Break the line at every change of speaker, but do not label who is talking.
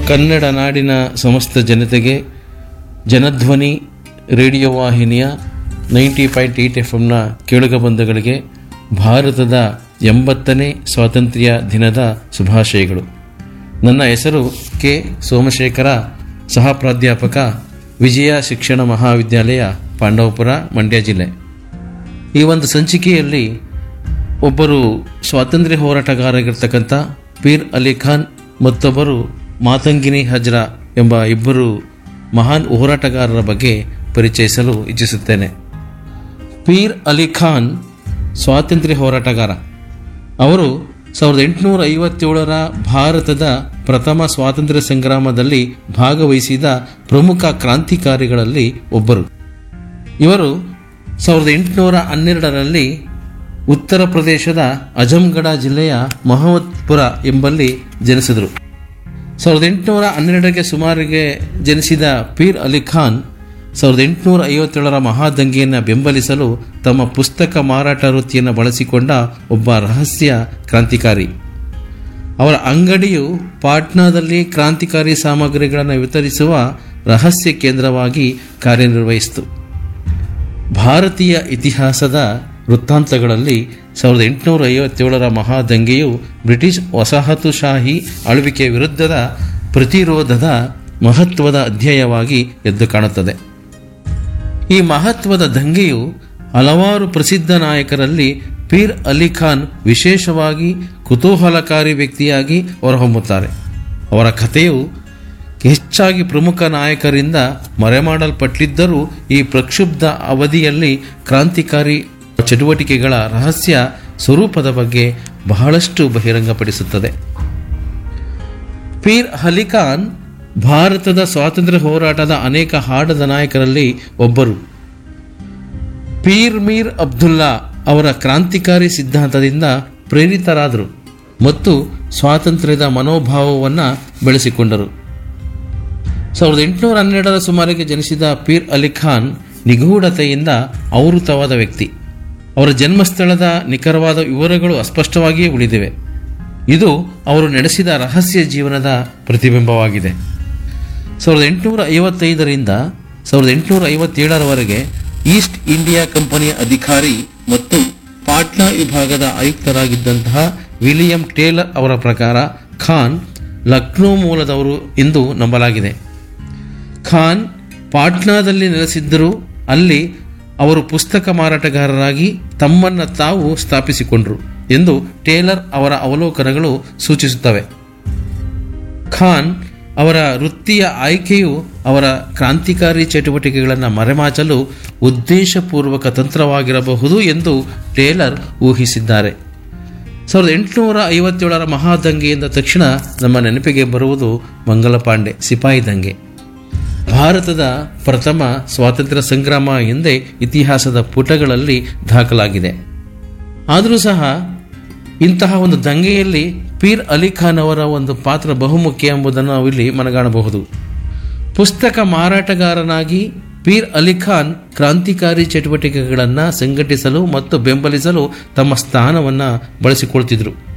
ಕನ್ನಡ ನಾಡಿನ ಸಮಸ್ತ ಜನತೆಗೆ ಜನಧ್ವನಿ ರೇಡಿಯೋ ವಾಹಿನಿಯ ನೈಂಟಿ ಪಾಯಿಂಟ್ ಏಯ್ಟ್ ಎಫ್ ಎಮ್ನ ಕೇಳುಗ ಬಂಧುಗಳಿಗೆ ಭಾರತದ ಎಂಬತ್ತನೇ ಸ್ವಾತಂತ್ರ್ಯ ದಿನದ ಶುಭಾಶಯಗಳು ನನ್ನ ಹೆಸರು ಕೆ ಸೋಮಶೇಖರ ಸಹ ಪ್ರಾಧ್ಯಾಪಕ ವಿಜಯ ಶಿಕ್ಷಣ ಮಹಾವಿದ್ಯಾಲಯ ಪಾಂಡವಪುರ ಮಂಡ್ಯ ಜಿಲ್ಲೆ ಈ ಒಂದು ಸಂಚಿಕೆಯಲ್ಲಿ ಒಬ್ಬರು ಸ್ವಾತಂತ್ರ್ಯ ಹೋರಾಟಗಾರರಾಗಿರ್ತಕ್ಕಂಥ ಪೀರ್ ಅಲಿ ಖಾನ್ ಮತ್ತೊಬ್ಬರು ಮಾತಂಗಿನಿ ಹಜ್ರಾ ಎಂಬ ಇಬ್ಬರು ಮಹಾನ್ ಹೋರಾಟಗಾರರ ಬಗ್ಗೆ ಪರಿಚಯಿಸಲು ಇಚ್ಛಿಸುತ್ತೇನೆ ಪೀರ್ ಅಲಿ ಖಾನ್ ಸ್ವಾತಂತ್ರ್ಯ ಹೋರಾಟಗಾರ ಅವರು ಸಾವಿರದ ಎಂಟುನೂರ ಐವತ್ತೇಳರ ಭಾರತದ ಪ್ರಥಮ ಸ್ವಾತಂತ್ರ್ಯ ಸಂಗ್ರಾಮದಲ್ಲಿ ಭಾಗವಹಿಸಿದ ಪ್ರಮುಖ ಕ್ರಾಂತಿಕಾರಿಗಳಲ್ಲಿ ಒಬ್ಬರು ಇವರು ಸಾವಿರದ ಎಂಟುನೂರ ಹನ್ನೆರಡರಲ್ಲಿ ಉತ್ತರ ಪ್ರದೇಶದ ಅಜಂಗಢ ಜಿಲ್ಲೆಯ ಮಹಮ್ಮದ್ಪುರ ಎಂಬಲ್ಲಿ ಜನಿಸಿದರು ಸಾವಿರದ ಎಂಟುನೂರ ಹನ್ನೆರಡಕ್ಕೆ ಸುಮಾರಿಗೆ ಜನಿಸಿದ ಪೀರ್ ಅಲಿ ಖಾನ್ ಸಾವಿರದ ಎಂಟುನೂರ ಐವತ್ತೇಳರ ಮಹಾದಂಗೆಯನ್ನು ಬೆಂಬಲಿಸಲು ತಮ್ಮ ಪುಸ್ತಕ ಮಾರಾಟ ವೃತ್ತಿಯನ್ನು ಬಳಸಿಕೊಂಡ ಒಬ್ಬ ರಹಸ್ಯ ಕ್ರಾಂತಿಕಾರಿ ಅವರ ಅಂಗಡಿಯು ಪಾಟ್ನಾದಲ್ಲಿ ಕ್ರಾಂತಿಕಾರಿ ಸಾಮಗ್ರಿಗಳನ್ನು ವಿತರಿಸುವ ರಹಸ್ಯ ಕೇಂದ್ರವಾಗಿ ಕಾರ್ಯನಿರ್ವಹಿಸಿತು ಭಾರತೀಯ ಇತಿಹಾಸದ ವೃತ್ತಾಂತಗಳಲ್ಲಿ ಸಾವಿರದ ಎಂಟುನೂರ ಐವತ್ತೇಳರ ಮಹಾದಂಗೆಯು ಬ್ರಿಟಿಷ್ ವಸಾಹತುಶಾಹಿ ಆಳ್ವಿಕೆಯ ವಿರುದ್ಧದ ಪ್ರತಿರೋಧದ ಮಹತ್ವದ ಅಧ್ಯಾಯವಾಗಿ ಎದ್ದು ಕಾಣುತ್ತದೆ ಈ ಮಹತ್ವದ ದಂಗೆಯು ಹಲವಾರು ಪ್ರಸಿದ್ಧ ನಾಯಕರಲ್ಲಿ ಪೀರ್ ಅಲಿ ಖಾನ್ ವಿಶೇಷವಾಗಿ ಕುತೂಹಲಕಾರಿ ವ್ಯಕ್ತಿಯಾಗಿ ಹೊರಹೊಮ್ಮುತ್ತಾರೆ ಅವರ ಕಥೆಯು ಹೆಚ್ಚಾಗಿ ಪ್ರಮುಖ ನಾಯಕರಿಂದ ಮರೆಮಾಡಲ್ಪಟ್ಟಿದ್ದರೂ ಈ ಪ್ರಕ್ಷುಬ್ಧ ಅವಧಿಯಲ್ಲಿ ಕ್ರಾಂತಿಕಾರಿ ಚಟುವಟಿಕೆಗಳ ರಹಸ್ಯ ಸ್ವರೂಪದ ಬಗ್ಗೆ ಬಹಳಷ್ಟು ಬಹಿರಂಗಪಡಿಸುತ್ತದೆ ಪೀರ್ ಅಲಿ ಖಾನ್ ಭಾರತದ ಸ್ವಾತಂತ್ರ್ಯ ಹೋರಾಟದ ಅನೇಕ ಹಾಡದ ನಾಯಕರಲ್ಲಿ ಒಬ್ಬರು ಪೀರ್ ಮೀರ್ ಅಬ್ದುಲ್ಲಾ ಅವರ ಕ್ರಾಂತಿಕಾರಿ ಸಿದ್ಧಾಂತದಿಂದ ಪ್ರೇರಿತರಾದರು ಮತ್ತು ಸ್ವಾತಂತ್ರ್ಯದ ಮನೋಭಾವವನ್ನು ಬೆಳೆಸಿಕೊಂಡರು ಸಾವಿರದ ಎಂಟುನೂರ ಹನ್ನೆರಡರ ಸುಮಾರಿಗೆ ಜನಿಸಿದ ಪೀರ್ ಅಲಿ ಖಾನ್ ನಿಗೂಢತೆಯಿಂದ ಆವೃತವಾದ ವ್ಯಕ್ತಿ ಅವರ ಜನ್ಮಸ್ಥಳದ ನಿಖರವಾದ ವಿವರಗಳು ಅಸ್ಪಷ್ಟವಾಗಿಯೇ ಉಳಿದಿವೆ ಇದು ಅವರು ನಡೆಸಿದ ರಹಸ್ಯ ಜೀವನದ ಪ್ರತಿಬಿಂಬವಾಗಿದೆ ಸಾವಿರದ ಎಂಟುನೂರ ಐವತ್ತೈದರಿಂದ ಸಾವಿರದ ಎಂಟುನೂರ ಐವತ್ತೇಳರವರೆಗೆ ಈಸ್ಟ್ ಇಂಡಿಯಾ ಕಂಪನಿಯ ಅಧಿಕಾರಿ ಮತ್ತು ಪಾಟ್ನಾ ವಿಭಾಗದ ಆಯುಕ್ತರಾಗಿದ್ದಂತಹ ವಿಲಿಯಂ ಟೇಲರ್ ಅವರ ಪ್ರಕಾರ ಖಾನ್ ಲಕ್ನೋ ಮೂಲದವರು ಎಂದು ನಂಬಲಾಗಿದೆ ಖಾನ್ ಪಾಟ್ನಾದಲ್ಲಿ ನೆಲೆಸಿದ್ದರೂ ಅಲ್ಲಿ ಅವರು ಪುಸ್ತಕ ಮಾರಾಟಗಾರರಾಗಿ ತಮ್ಮನ್ನು ತಾವು ಸ್ಥಾಪಿಸಿಕೊಂಡರು ಎಂದು ಟೇಲರ್ ಅವರ ಅವಲೋಕನಗಳು ಸೂಚಿಸುತ್ತವೆ ಖಾನ್ ಅವರ ವೃತ್ತಿಯ ಆಯ್ಕೆಯು ಅವರ ಕ್ರಾಂತಿಕಾರಿ ಚಟುವಟಿಕೆಗಳನ್ನು ಮರೆಮಾಚಲು ಉದ್ದೇಶಪೂರ್ವಕ ತಂತ್ರವಾಗಿರಬಹುದು ಎಂದು ಟೇಲರ್ ಊಹಿಸಿದ್ದಾರೆ ಸಾವಿರದ ಎಂಟುನೂರ ಐವತ್ತೇಳರ ಮಹಾದಂಗೆಯಿಂದ ತಕ್ಷಣ ನಮ್ಮ ನೆನಪಿಗೆ ಬರುವುದು ಮಂಗಲ ಪಾಂಡೆ ಸಿಪಾಯಿ ದಂಗೆ ಭಾರತದ ಪ್ರಥಮ ಸ್ವಾತಂತ್ರ್ಯ ಸಂಗ್ರಾಮ ಎಂದೇ ಇತಿಹಾಸದ ಪುಟಗಳಲ್ಲಿ ದಾಖಲಾಗಿದೆ ಆದರೂ ಸಹ ಇಂತಹ ಒಂದು ದಂಗೆಯಲ್ಲಿ ಪೀರ್ ಅಲಿ ಖಾನ್ ಅವರ ಒಂದು ಪಾತ್ರ ಬಹುಮುಖ್ಯ ಎಂಬುದನ್ನು ನಾವು ಇಲ್ಲಿ ಮನಗಾಣಬಹುದು ಪುಸ್ತಕ ಮಾರಾಟಗಾರನಾಗಿ ಪೀರ್ ಅಲಿ ಖಾನ್ ಕ್ರಾಂತಿಕಾರಿ ಚಟುವಟಿಕೆಗಳನ್ನು ಸಂಘಟಿಸಲು ಮತ್ತು ಬೆಂಬಲಿಸಲು ತಮ್ಮ ಸ್ಥಾನವನ್ನು ಬಳಸಿಕೊಳ್ತಿದ್ರು